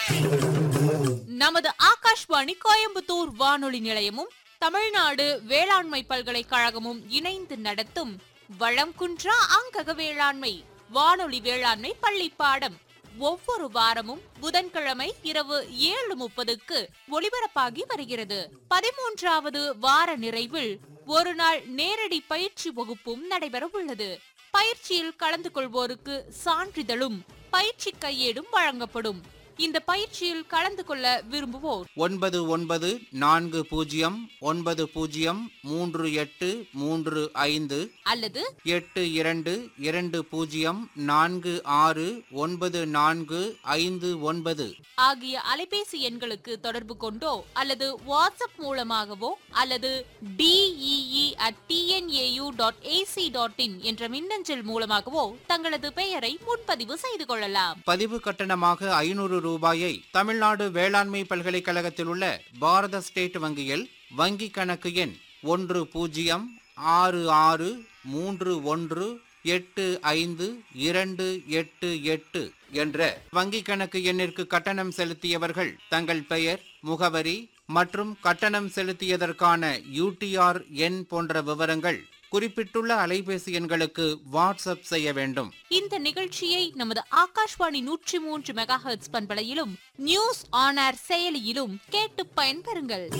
நமது ஆகாஷ்வாணி கோயம்புத்தூர் வானொலி நிலையமும் தமிழ்நாடு வேளாண்மை பல்கலைக்கழகமும் இணைந்து நடத்தும் வளம் குன்றா அங்கக வேளாண்மை வானொலி வேளாண்மை பள்ளி பாடம் ஒவ்வொரு வாரமும் புதன்கிழமை இரவு ஏழு முப்பதுக்கு ஒளிபரப்பாகி வருகிறது பதிமூன்றாவது வார நிறைவில் ஒரு நாள் நேரடி பயிற்சி வகுப்பும் நடைபெற உள்ளது பயிற்சியில் கலந்து கொள்வோருக்கு சான்றிதழும் பயிற்சி கையேடும் வழங்கப்படும் இந்த பயிற்சியில் கலந்து கொள்ள விரும்புவோர் ஒன்பது ஒன்பது நான்கு பூஜ்ஜியம் ஒன்பது பூஜ்ஜியம் மூன்று எட்டு மூன்று ஐந்து அல்லது எட்டு இரண்டு இரண்டு பூஜ்ஜியம் நான்கு ஆறு ஒன்பது நான்கு ஐந்து ஒன்பது ஆகிய அலைபேசி எண்களுக்கு தொடர்பு கொண்டோ அல்லது வாட்ஸ்அப் மூலமாகவோ அல்லது D E E at T N A U dot A C dot in என்ற மின்னஞ்சல் மூலமாகவோ தங்களது பெயரை முன்பதிவு செய்து கொள்ளலாம் பதிவு கட்டணமாக ஐநூறு ரூபாயை தமிழ்நாடு வேளாண்மை பல்கலைக்கழகத்தில் உள்ள பாரத ஸ்டேட் வங்கியில் வங்கி கணக்கு எண் ஒன்று பூஜ்ஜியம் ஆறு ஆறு மூன்று ஒன்று எட்டு ஐந்து இரண்டு எட்டு எட்டு என்ற வங்கி கணக்கு எண்ணிற்கு கட்டணம் செலுத்தியவர்கள் தங்கள் பெயர் முகவரி மற்றும் கட்டணம் செலுத்தியதற்கான யூடிஆர் எண் போன்ற விவரங்கள் குறிப்பிட்டுள்ள அலைபேசி எண்களுக்கு வாட்ஸ்அப் செய்ய வேண்டும் இந்த நிகழ்ச்சியை நமது ஆகாஷ்வாணி நூற்றி மூன்று மெகா ஹெர்ட்ஸ் பண்பலையிலும் நியூஸ் ஆன் ஏர் செயலியிலும் கேட்டு பயன்பெறுங்கள்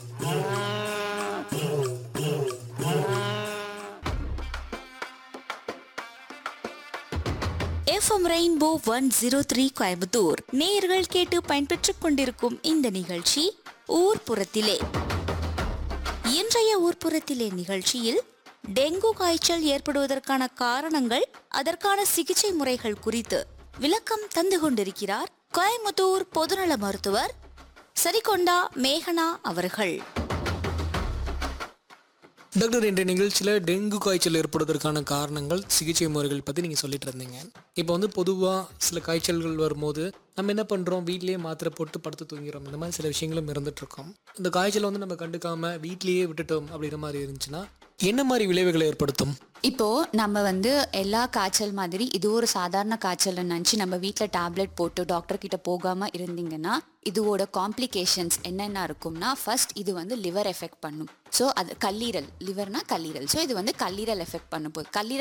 F M rainbow one zero three Coimbatore நேயர்கள் கேட்டு பயன்பெற்றுக் கொண்டிருக்கும் இந்த நிகழ்ச்சி ஊர்ப்புறத்திலே இன்றைய ஊர்ப்புறத்திலே நிகழ்ச்சியில் டெங்கு காய்ச்சல் ஏற்படுவதற்கான காரணங்கள் அதற்கான சிகிச்சை முறைகள் குறித்து விளக்கம் தந்து கொண்டிருக்கிறார் கோயம்புத்தூர் பொதுநல மருத்துவர் சரிகொண்டா மேகனா அவர்கள் டாக்டர் இன்றைய நிகழ்ச்சியில் டெங்கு காய்ச்சல் ஏற்படுவதற்கான காரணங்கள் சிகிச்சை முறைகள் பற்றி நீங்கள் சொல்லிட்டு இருந்தீங்க இப்போ வந்து பொதுவாக சில காய்ச்சல்கள் வரும்போது நம்ம என்ன பண்ணுறோம் வீட்லேயே மாத்திரை போட்டு படுத்து தூங்கிறோம் இந்த மாதிரி சில விஷயங்களும் இருந்துட்டு இருக்கோம் இந்த காய்ச்சலை வந்து நம்ம கண்டுக்காம வீட்லேயே விட்டுட்டோம் அப்படின்ற மாதிரி இருந்துச்சுன்னா என்ன மாதிரி விளைவுகளை ஏற்படுத்தும் இப்போ நம்ம வந்து எல்லா காய்ச்சல் மாதிரி இது ஒரு சாதாரண காய்ச்சல் நினச்சி நம்ம வீட்டில் டேப்லெட் போட்டு டாக்டர் கிட்ட போகாம இருந்தீங்கன்னா இதுவோட காம்ப்ளிகேஷன்ஸ் என்னென்ன இருக்கும்னா ஃபர்ஸ்ட் இது வந்து லிவர் எஃபெக்ட் பண்ணும் ஸோ அது கல்லீரல் லிவர்னா கல்லீரல் ஸோ இது வந்து கல்லீரல் எஃபெக்ட் பண்ணும் போது கல்லீரல்